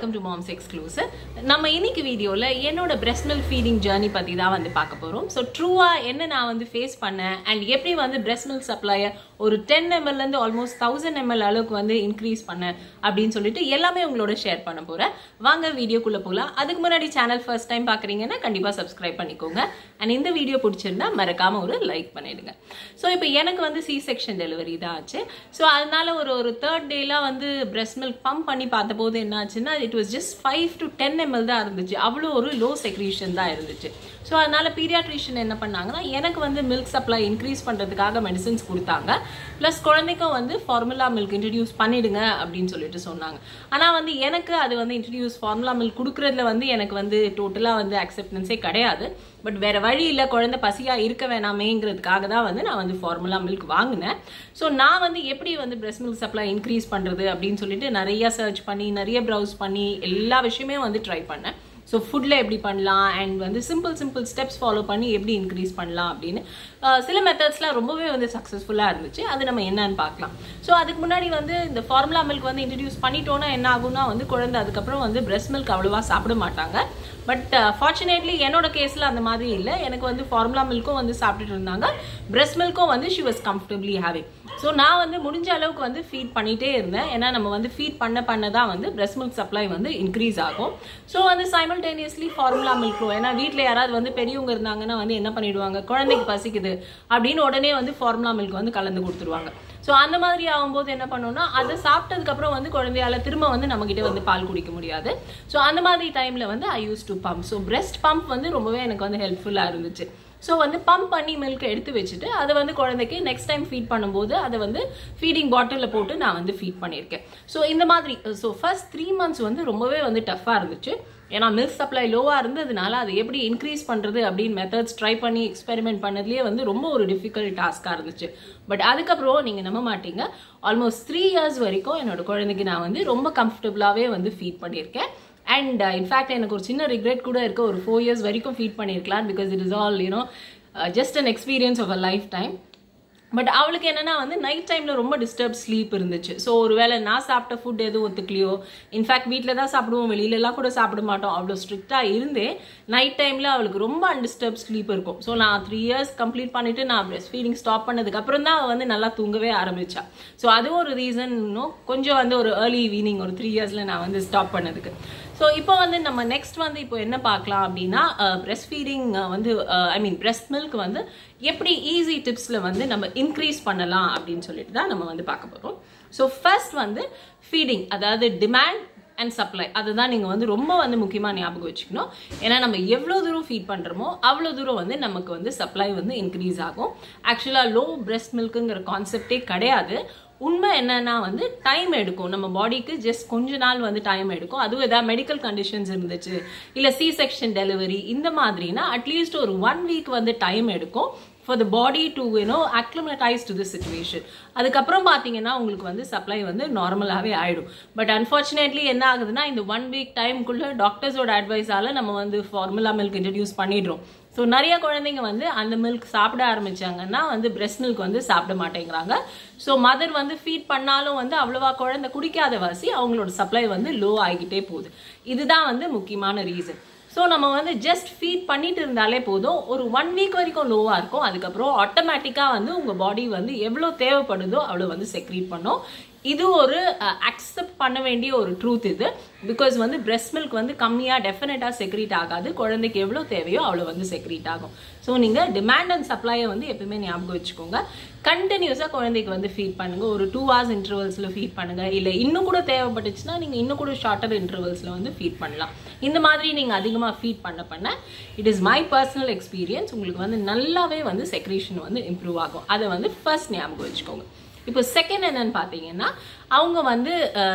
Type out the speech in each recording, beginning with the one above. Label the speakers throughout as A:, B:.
A: welcome to moms exclusive நம்ம இன்னைக்கு வீடியோவில் என்னோட பிரஸ்ட் மில்க் ஃபீடிங் ஜேர்னி பற்றி தான் வந்து பார்க்க போகிறோம் ஸோ ட்ரூவாக என்ன நான் வந்து ஃபேஸ் பண்ணேன் அண்ட் எப்படி வந்து பிரஸ்ட் மில்க் சப்ளையை ஒரு டென் எம்எல்லேருந்து ஆல்மோஸ்ட் தௌசண்ட் எம்எல் அளவுக்கு வந்து இன்க்ரீஸ் பண்ணேன் அப்படின்னு சொல்லிட்டு எல்லாமே உங்களோட ஷேர் பண்ண போகிறேன் வாங்க வீடியோக்குள்ளே போகலாம் அதுக்கு முன்னாடி சேனல் ஃபர்ஸ்ட் டைம் பார்க்குறீங்கன்னா கண்டிப்பாக சப்ஸ்கிரைப் பண்ணிக்கோங்க அண்ட் இந்த வீடியோ பிடிச்சிருந்தா மறக்காம ஒரு லைக் பண்ணிடுங்க ஸோ இப்போ எனக்கு வந்து சி செக்ஷன் டெலிவரி தான் ஆச்சு ஸோ அதனால ஒரு ஒரு தேர்ட் டேலாம் வந்து பிரஸ்ட் மில்க் பம்ப் பண்ணி பார்த்தபோது என்ன ஆச்சுன்னா it was just five to ten ML தான் இருந்துச்சு அவ்வளோ ஒரு லோ செக்ரீஷன் தான் இருந்துச்சு ஸோ அதனால பீரியாட்ரிஷியன் என்ன பண்ணாங்கன்னா எனக்கு வந்து மில்க் சப்ளை இன்க்ரீஸ் பண்ணுறதுக்காக மெடிசின்ஸ் கொடுத்தாங்க ப்ளஸ் குழந்தைக்கும் வந்து ஃபார்முலா மில்க் இன்ட்ரடியூஸ் பண்ணிடுங்க அப்படின்னு சொல்லிட்டு சொன்னாங்க ஆனால் வந்து எனக்கு அது வந்து இன்ட்ரடியூஸ் ஃபார்முலா மில்க் கொடுக்குறதுல வந்து எனக்கு வந்து டோட்டலாக வந்து அக்செப்டன்ஸே கிடையாது பட் வேற வழி இல்லை குழந்தை பசியா இருக்க வேணாமேங்கிறதுக்காக தான் வந்து நான் வந்து ஃபார்முலா மில்க் வாங்கினேன் ஸோ நான் வந்து எப்படி வந்து பிரஸ்ட் மில்க் சப்ளை இன்க்ரீஸ் பண்றது அப்படின்னு சொல்லிட்டு நிறைய சர்ச் பண்ணி நிறைய ப்ரௌஸ் பண்ணி எல்லா விஷயமே வந்து ட்ரை பண்ணேன் ஸோ ஃபுட்டில் எப்படி பண்ணலாம் அண்ட் வந்து சிம்பிள் சிம்பிள் ஸ்டெப்ஸ் ஃபாலோ பண்ணி எப்படி இன்க்ரீஸ் பண்ணலாம் அப்படின்னு சில மெத்தட்ஸ்லாம் ரொம்பவே வந்து சக்ஸஸ்ஃபுல்லாக இருந்துச்சு அது நம்ம என்னன்னு பார்க்கலாம் ஸோ அதுக்கு முன்னாடி வந்து இந்த ஃபார்முலா மில்க் வந்து இன்ட்ரடியூஸ் பண்ணிட்டோன்னா என்ன ஆகும்னா வந்து குழந்தை அதுக்கப்புறம் வந்து பிரஸ்ட் மில்க் அவ்வளோவா சாப்பிட மாட்டாங்க பட் ஃபார்ச்சுனேட்லி என்னோட கேஸில் அந்த மாதிரி இல்லை எனக்கு வந்து ஃபார்முலா மில்க்கும் வந்து சாப்பிட்டுட்டு இருந்தாங்க பிரஸ்ட் மில்க்கும் வந்து she was comfortably having so நான் வந்து முடிஞ்ச அளவுக்கு வந்து ஃபீட் பண்ணிகிட்டே இருந்தேன் ஏன்னா நம்ம வந்து ஃபீட் பண்ண பண்ண தான் வந்து பிரஸ்ட் மில்க் சப்ளை வந்து இன்க்ரீஸ் ஆகும் ஸோ வந்து சைமல்டேனியஸ்லி ஃபார்முலா மில்க்கும் ஏன்னா வீட்டில் யாராவது வந்து பெரியவங்க இருந்தாங்கன்னா வந்து என்ன பண்ணிடுவாங்க குழந்தைக்கு பசிக்குது அப்படின்னு உடனே வந்து ஃபார்முலா மில்க் வந்து கலந்து கொடுத்துருவாங்க ஸோ அந்த மாதிரி ஆகும்போது என்ன பண்ணோம்னா அதை சாப்பிட்டதுக்கப்புறம் வந்து குழந்தையால திரும்ப வந்து நம்மகிட்ட வந்து பால் குடிக்க முடியாது ஸோ அந்த மாதிரி டைமில் வந்து I use to pump so breast pump வந்து ரொம்பவே எனக்கு வந்து ஹெல்ப்ஃபுல்லாக இருந்துச்சு ஸோ வந்து பம்ப் பண்ணி மில்க் எடுத்து வச்சுட்டு அதை வந்து குழந்தைக்கு நெக்ஸ்ட் டைம் ஃபீட் பண்ணும்போது அதை வந்து ஃபீடிங் பாட்டிலில் போட்டு நான் வந்து ஃபீட் பண்ணியிருக்கேன் ஸோ இந்த மாதிரி ஸோ ஃபர்ஸ்ட் த்ரீ மந்த்ஸ் வந்து ரொம்பவே வந்து டஃப்பாக இருந்துச்சு ஏன்னா மில்க் சப்ளை லோவாக இருந்ததுனால அதை எப்படி இன்க்ரீஸ் பண்ணுறது அப்படின்னு மெத்தட்ஸ் ட்ரை பண்ணி எக்ஸ்பெரிமெண்ட் பண்ணதுலேயே வந்து ரொம்ப ஒரு டிஃபிகல்ட் டாஸ்க்காக இருந்துச்சு பட் அதுக்கப்புறம் நீங்கள் நம்ப மாட்டீங்க ஆல்மோஸ்ட் த்ரீ இயர்ஸ் வரைக்கும் என்னோட குழந்தைக்கு நான் வந்து ரொம்ப கம்ஃபர்டபுளாகவே வந்து ஃபீட் பண்ணியிருக்கேன் அண்ட் இன்ஃபேக்ட் எனக்கு ஒரு சின்ன ரிக்ரெட் கூட இருக்கு ஒரு ஃபோர் இயர்ஸ் வரைக்கும் ஃபீட் பண்ணியிருக்கலாம் because it is all you know just an experience of a lifetime but அவளுக்கு என்னன்னா வந்து நைட் டைம்ல ரொம்ப டிஸ்டர்ப் ஸ்லீப் இருந்துச்சு ஸோ ஒருவேளை நான் சாப்பிட்ட ஃபுட் எதுவும் ஒத்துக்கலையோ இன்ஃபேக்ட் வீட்டில் தான் சாப்பிடுவோம் வெளியிலலாம் கூட சாப்பிட மாட்டோம் அவ்வளோ ஸ்ட்ரிக்டாக இருந்தே நைட் டைம்ல அவளுக்கு ரொம்ப அன்டிஸ்டர்ப் ஸ்லீப் இருக்கும் ஸோ நான் த்ரீ இயர்ஸ் கம்ப்ளீட் பண்ணிட்டு நான் பிரஸ்ட் ஃபீடிங் ஸ்டாப் பண்ணதுக்கு அப்புறம் தான் அவள் வந்து நல்லா தூங்கவே ஆரம்பிச்சா ஸோ அதுவும் ஒரு ரீசன் கொஞ்சம் வந்து ஒரு ஏர்லி ஈவினிங் ஒரு த்ரீ இயர்ஸ்ல நான் வந்து ஸ்டாப் பண்ணதுக்கு ஸோ இப்போ வந்து நம்ம நெக்ஸ்ட் வந்து இப்போ என்ன பார்க்கலாம் அப்படின்னா பிரெஸ்ட் ஃபீடிங் வந்து ஐ மீன் பிரெஸ்ட் மில்க் வந்து எப்படி ஈஸி டிப்ஸில் வந்து நம்ம இன்க்ரீஸ் பண்ணலாம் அப்படின்னு சொல்லிட்டு தான் நம்ம வந்து பார்க்க போகிறோம் ஸோ ஃபர்ஸ்ட் வந்து ஃபீடிங் அதாவது டிமாண்ட் அண்ட் சப்ளை அதுதான் நீங்கள் வந்து ரொம்ப வந்து முக்கியமாக ஞாபகம் வச்சுக்கணும் ஏன்னா நம்ம எவ்வளோ தூரம் ஃபீட் பண்ணுறோமோ அவ்வளோ தூரம் வந்து நமக்கு வந்து சப்ளை வந்து இன்க்ரீஸ் ஆகும் ஆக்சுவலாக லோ பிரெஸ்ட் மில்க்குங்கிற கான்செப்டே கிடையாது உண்மை என்னன்னா வந்து டைம் எடுக்கும் நம்ம பாடிக்கு ஜஸ்ட் கொஞ்ச நாள் வந்து டைம் எடுக்கும் அதுவும் ஏதாவது மெடிக்கல் கண்டிஷன்ஸ் இருந்துச்சு இல்லை சி செக்ஷன் டெலிவரி இந்த மாதிரினா அட்லீஸ்ட் ஒரு ஒன் வீக் வந்து டைம் எடுக்கும் for the body to you know acclimatise to the situation அதுக்கப்புறம் பார்த்தீங்கன்னா உங்களுக்கு வந்து சப்ளை வந்து நார்மலாகவே ஆயிடும் பட் அன்ஃபார்ச்சுனேட்லி என்ன ஆகுதுன்னா இந்த ஒன் வீக் டைம்குள்ள டாக்டர்ஸோட அட்வைஸால நம்ம வந்து ஃபார்முலா மில்க் இன்ட்ரடியூஸ் பண்ணிடுறோம் ஸோ நிறைய குழந்தைங்க வந்து அந்த மில்க் சாப்பிட ஆரம்பிச்சாங்கன்னா வந்து பிரெஸ்ட் மில்க் வந்து சாப்பிட மாட்டேங்கிறாங்க ஸோ மதர் வந்து ஃபீட் பண்ணாலும் வந்து அவ்வளோவா குழந்தை குடிக்காத வாசி அவங்களோட சப்ளை வந்து லோ ஆகிக்கிட்டே போகுது இதுதான் வந்து முக்கியமான ரீசன் ஸோ நம்ம வந்து ஜஸ்ட் ஃபீட் பண்ணிட்டு இருந்தாலே போதும் ஒரு ஒன் வீக் வரைக்கும் லோவாக இருக்கும் அதுக்கப்புறம் ஆட்டோமேட்டிக்காக வந்து உங்கள் பாடி வந்து எவ்வளோ தேவைப்படுதோ அவ்வளோ வந்து செக்ரீட் பண்ணும் இது ஒரு அக்செப்ட் பண்ண வேண்டிய ஒரு ட்ரூத் இது பிகாஸ் வந்து பிரெஸ்ட் மில்க் வந்து கம்மியாக டெஃபினட்டாக செக்ரீட் ஆகாது குழந்தைக்கு எவ்வளோ தேவையோ அவ்வளோ வந்து செக்ரீட் ஆகும் ஸோ நீங்கள் டிமாண்ட் அண்ட் சப்ளையை வந்து எப்பவுமே ஞாபகம் வச்சுக்கோங்க கண்டினியூஸாக குழந்தைக்கு வந்து ஃபீட் பண்ணுங்க ஒரு டூ ஹவர்ஸ் இன்டர்வல்ஸில் ஃபீட் பண்ணுங்க இல்லை இன்னும் கூட தேவைப்பட்டுச்சுன்னா நீங்கள் இன்னும் கூட ஷார்ட்டர் இன்டர்வல்ஸில் வந்து ஃபீட் பண்ணலாம் இந்த மாதிரி நீங்கள் அதிகமாக ஃபீட் பண்ண பண்ண it is my personal experience உங்களுக்கு வந்து நல்லாவே வந்து செக்ரேஷன் வந்து இம்ப்ரூவ் ஆகும் அதை வந்து ஃபர்ஸ்ட் ஞாபகம் வச்சுக்கோங்க இப்போ செகண்ட் என்னன்னு பார்த்தீங்கன்னா அவங்க வந்து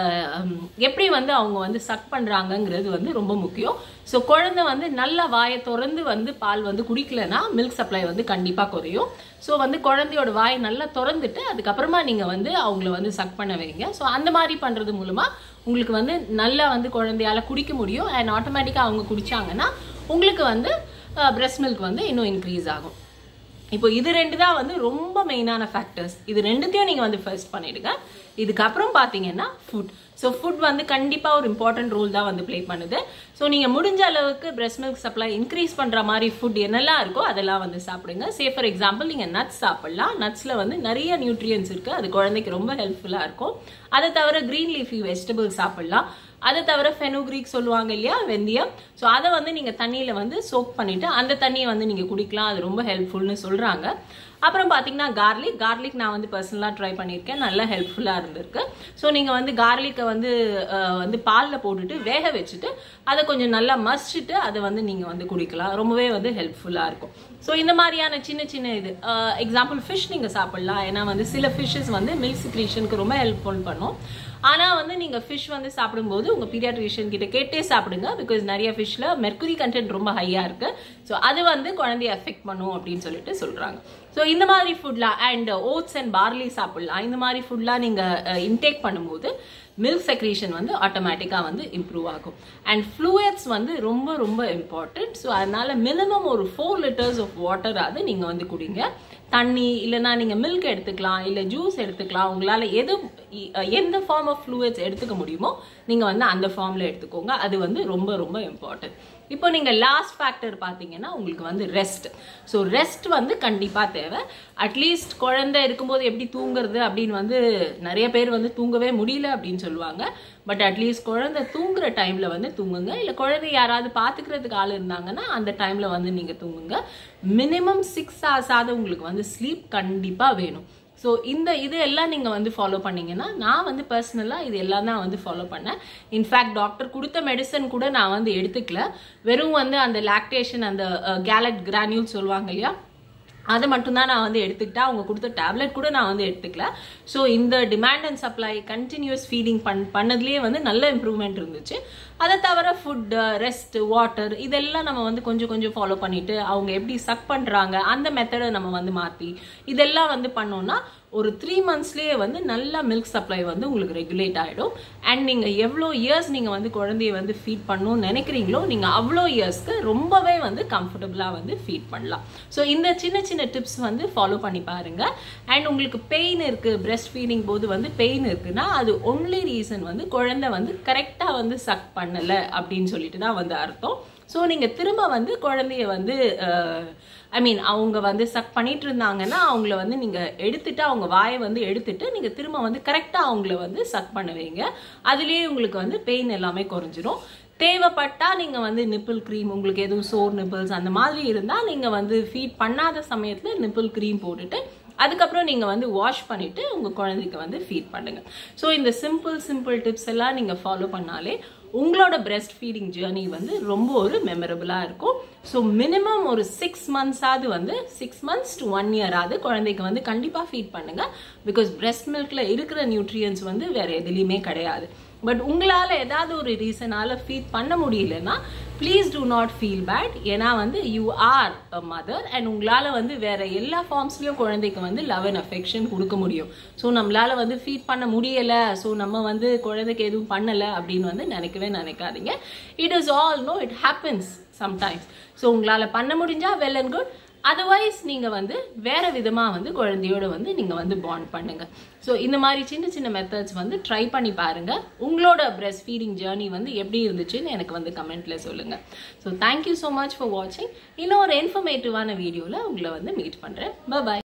A: எப்படி வந்து அவங்க வந்து சக் பண்ணுறாங்கங்கிறது வந்து ரொம்ப முக்கியம் ஸோ குழந்தை வந்து நல்ல வாயை திறந்து வந்து பால் வந்து குடிக்கலன்னா மில்க் சப்ளை வந்து கண்டிப்பாக குறையும் ஸோ வந்து குழந்தையோட வாயை நல்லா திறந்துட்டு அதுக்கப்புறமா நீங்கள் வந்து அவங்கள வந்து சக் பண்ண வைங்க ஸோ அந்த மாதிரி பண்ணுறது மூலமாக உங்களுக்கு வந்து நல்லா வந்து குழந்தையால குடிக்க முடியும் அண்ட் ஆட்டோமேட்டிக்காக அவங்க குடிச்சாங்கன்னா உங்களுக்கு வந்து பிரெஸ்ட் மில்க் வந்து இன்னும் இன்க்ரீஸ் ஆகும் இப்போ இது ரெண்டு தான் வந்து ரொம்ப மெயினான ஃபேக்டர்ஸ் இது ரெண்டுத்தையும் நீங்கள் வந்து ஃபர்ஸ்ட் பண்ணிடுங்க இதுக்கப்புறம் பார்த்தீங்கன்னா ஃபுட் ஸோ ஃபுட் வந்து கண்டிப்பாக ஒரு இம்பார்ட்டன்ட் ரோல் தான் வந்து ப்ளே பண்ணுது ஸோ நீங்கள் முடிஞ்ச அளவுக்கு பிரெஸ்ட் மில்க் சப்ளை இன்க்ரீஸ் பண்ணுற மாதிரி ஃபுட் என்னெல்லாம் இருக்கோ அதெல்லாம் வந்து சாப்பிடுங்க சே ஃபார் எக்ஸாம்பிள் நீங்கள் நட்ஸ் சாப்பிடலாம் நட்ஸில் வந்து நிறைய நியூட்ரியன்ஸ் இருக்குது அது குழந்தைக்கு ரொம்ப ஹெல்ப்ஃபுல்லாக இருக்கும் அதை தவிர க்ரீன் லீஃபி வெஜிடபிள் சாப்பிடலாம் அதை தவிர ஃபெனோக்ரீக் சொல்லுவாங்க இல்லையா வெந்தயம் ஸோ அதை வந்து நீங்கள் தண்ணியில் வந்து சோக் பண்ணிவிட்டு அந்த தண்ணியை வந்து நீங்கள் குடிக்கலாம் அது ரொம்ப ஹெல்ப்ஃபுல்னு சொல்கிறாங்க அப்புறம் பார்த்தீங்கன்னா கார்லிக் கார்லிக் நான் வந்து பர்சனலாக ட்ரை பண்ணியிருக்கேன் நல்லா ஹெல்ப்ஃபுல்லாக இருந்திருக்கு ஸோ நீங்கள் வந்து கார்லிக்கை வந்து அஹ், வந்து பாலில் போட்டுட்டு வேக வச்சுட்டு அதை கொஞ்சம் நல்லா மசிச்சுட்டு அதை வந்து நீங்கள் வந்து குடிக்கலாம் ரொம்பவே வந்து ஹெல்ப்ஃபுல்லாக இருக்கும் ஸோ இந்த மாதிரியான சின்ன சின்ன இது எக்ஸாம்பிள் ஃபிஷ் நீங்கள் சாப்பிடலாம் ஏன்னா வந்து சில ஃபிஷ்ஷஸ் வந்து மில்க் சிக்ரேஷனுக்கு ரொம்ப ஹெல்ப்ஃபுல் பண்ணும் ஆனால் வந்து நீங்கள் ஃபிஷ் வந்து சாப்பிடும்போது உங்கள் பீடியாட்ரிஷியன் கிட்ட கேட்டே சாப்பிடுங்க பிகாஸ் நிறைய ஃபிஷ்ல மெர்க்குரி கண்டென்ட் ரொம்ப ஹையாக இருக்கு ஸோ அது வந்து குழந்தைய அஃபெக்ட் பண்ணும் அப்படின்னு சொல்லிட்டு சொல்கிறாங்க ஸோ இந்த மாதிரி ஃபுட்லாம் அண்ட் ஓட்ஸ் அண்ட் பார்லி சாப்பிடலாம் இந்த மாதிரி ஃபுட்லாம் நீங்கள் இன்டேக் பண்ணும்போது மில்க் செக்ரேஷன் வந்து ஆட்டோமேட்டிக்காக வந்து இம்ப்ரூவ் ஆகும் அண்ட் ஃப்ளூயட்ஸ் வந்து ரொம்ப ரொம்ப இம்பார்ட்டன்ட் ஸோ அதனால மினிமம் ஒரு ஃபோர் லிட்டர்ஸ் ஆஃப் வாட்டராவது நீங்கள் வந்து குடிங்க தண்ணி இல்லைன்னா நீங்கள் மில்க் எடுத்துக்கலாம் இல்லை ஜூஸ் எடுத்துக்கலாம் உங்களால் எது இ- எந்த ஃபார்ம் ஆஃப் ஃப்ளூயிட்ஸ் எடுத்துக்க முடியுமோ நீங்கள் வந்து அந்த ஃபார்மில் எடுத்துக்கோங்க அது வந்து ரொம்ப ரொம்ப இம்பார்ட்டன்ட் இப்போ நீங்கள் லாஸ்ட் ஃபேக்டர் பார்த்தீங்கன்னா உங்களுக்கு வந்து ரெஸ்ட் ஸோ ரெஸ்ட் வந்து கண்டிப்பாக தேவை அட்லீஸ்ட் குழந்தை இருக்கும்போது எப்படி தூங்குறது அப்படின்னு வந்து நிறைய பேர் வந்து தூங்கவே முடியல அப்படின்னு சொல்லுவாங்க பட் அட்லீஸ்ட் குழந்தை தூங்குற டைமில் வந்து தூங்குங்க இல்லை குழந்தை யாராவது பார்த்துக்கிறதுக்கு ஆள் இருந்தாங்கன்னா அந்த டைமில் வந்து நீங்கள் தூங்குங்க மினிமம் சிக்ஸ் ஹவர்ஸாவது உங்களுக்கு வந்து ஸ்லீப் கண்டிப்பாக வேணும் ஸோ இந்த இது எல்லாம் நீங்கள் வந்து ஃபாலோ பண்ணீங்கன்னா நான் வந்து பர்சனலாக இது எல்லாம் தான் வந்து ஃபாலோ பண்ணேன் இன்ஃபேக்ட் டாக்டர் கொடுத்த மெடிசன் கூட நான் வந்து எடுத்துக்கல வெறும் வந்து அந்த லாக்டேஷன் அந்த கேலட் கிரானியூல் சொல்லுவாங்க இல்லையா அதை மட்டும்தான் நான் வந்து எடுத்துக்கிட்டேன் அவங்க கொடுத்த டேப்லெட் கூட நான் வந்து எடுத்துக்கல ஸோ இந்த demand and supply continuous feeding பண் பண்ணதுலேயே வந்து நல்ல இம்ப்ரூவ்மெண்ட் இருந்துச்சு அதை தவிர ஃபுட் ரெஸ்ட் வாட்டர் இதெல்லாம் நம்ம வந்து கொஞ்சம் கொஞ்சம் ஃபாலோ பண்ணிட்டு அவங்க எப்படி சக் பண்ணுறாங்க அந்த மெத்தடை நம்ம வந்து மாற்றி இதெல்லாம் வந்து பண்ணோம்னா ஒரு த்ரீ மந்த்ஸ்லேயே வந்து நல்லா மில்க் சப்ளை வந்து உங்களுக்கு ரெகுலேட் ஆகிடும் அண்ட் நீங்கள் எவ்வளோ இயர்ஸ் நீங்கள் வந்து குழந்தைய வந்து ஃபீட் பண்ணணும்னு நினைக்கிறீங்களோ நீங்கள் அவ்வளோ இயர்ஸ்க்கு ரொம்பவே வந்து கம்ஃபர்டபுளாக வந்து ஃபீட் பண்ணலாம் ஸோ இந்த சின்ன சின்ன டிப்ஸ் வந்து ஃபாலோ பண்ணி பாருங்க அண்ட் உங்களுக்கு பெயின் இருக்குது பிரெஸ்ட் ஃபீடிங் போது வந்து பெயின் இருக்குன்னா அது ஒன்லி ரீசன் வந்து குழந்தை வந்து கரெக்டாக வந்து சக் பண்ணலை அப்படின்னு சொல்லிட்டு தான் வந்து அர்த்தம் ஸோ நீங்கள் திரும்ப வந்து குழந்தைய வந்து ஐ மீன் அவங்க வந்து சக் பண்ணிட்டு இருந்தாங்கன்னா அவங்கள வந்து நீங்கள் எடுத்துட்டு அவங்க வாயை வந்து எடுத்துட்டு நீங்கள் திரும்ப வந்து கரெக்டாக அவங்கள வந்து சக் பண்ணுவீங்க அதுலேயே உங்களுக்கு வந்து பெயின் எல்லாமே குறைஞ்சிரும் தேவைப்பட்டா நீங்க வந்து நிப்பிள் க்ரீம் உங்களுக்கு எதுவும் சோர் நிப்பிள்ஸ் அந்த மாதிரி இருந்தா நீங்க வந்து ஃபீட் பண்ணாத சமயத்துல நிப்பிள் க்ரீம் போட்டுட்டு அதுக்கப்புறம் நீங்க வந்து வாஷ் பண்ணிட்டு உங்க குழந்தைக்கு வந்து ஃபீட் பண்ணுங்க ஸோ இந்த சிம்பிள் சிம்பிள் டிப்ஸ் எல்லாம் நீங்க ஃபாலோ பண்ணாலே உங்களோட பிரெஸ்ட் ஃபீடிங் ஜேர்னி வந்து ரொம்ப ஒரு மெமரபிளாக இருக்கும் ஸோ மினிமம் ஒரு சிக்ஸ் மந்த்ஸாவது வந்து சிக்ஸ் மந்த்ஸ் டு ஒன் இயராவது குழந்தைக்கு வந்து கண்டிப்பாக ஃபீட் பண்ணுங்க பிகாஸ் பிரெஸ்ட் மில்க்ல இருக்கிற நியூட்ரியன்ஸ் வந்து வேற எதுலேயுமே கிடையாது பட் உங்களால் ஏதாவது ஒரு ரீசனால ஃபீட் பண்ண முடியலன்னா please do not feel bad ஏன்னா வந்து you are a mother and உங்களால் வந்து வேற எல்லா ஃபார்ம்ஸ்லையும் குழந்தைக்கு வந்து லவ் அண்ட் அஃபெக்ஷன் கொடுக்க முடியும் ஸோ நம்மளால வந்து ஃபீட் பண்ண முடியலை ஸோ நம்ம வந்து குழந்தைக்கு எதுவும் பண்ணலை அப்படின்னு வந்து நினைக்கவே நினைக்காதீங்க it is all no it happens sometimes so உங்களால் பண்ண முடிஞ்சா வெல் அண்ட் குட் அதர்வைஸ் நீங்கள் வந்து வேற விதமாக வந்து குழந்தையோட வந்து நீங்கள் வந்து பாண்ட் பண்ணுங்க ஸோ இந்த மாதிரி சின்ன சின்ன மெத்தட்ஸ் வந்து ட்ரை பண்ணி பாருங்க உங்களோட பிரெஸ்ட் ஃபீடிங் ஜேர்னி வந்து எப்படி இருந்துச்சுன்னு எனக்கு வந்து கமெண்ட்ல சொல்லுங்க so thank you so much for வாட்சிங் இன்னும் ஒரு இன்ஃபர்மேட்டிவான வீடியோவில் உங்களை வந்து மீட் பண்ணுறேன் பாய்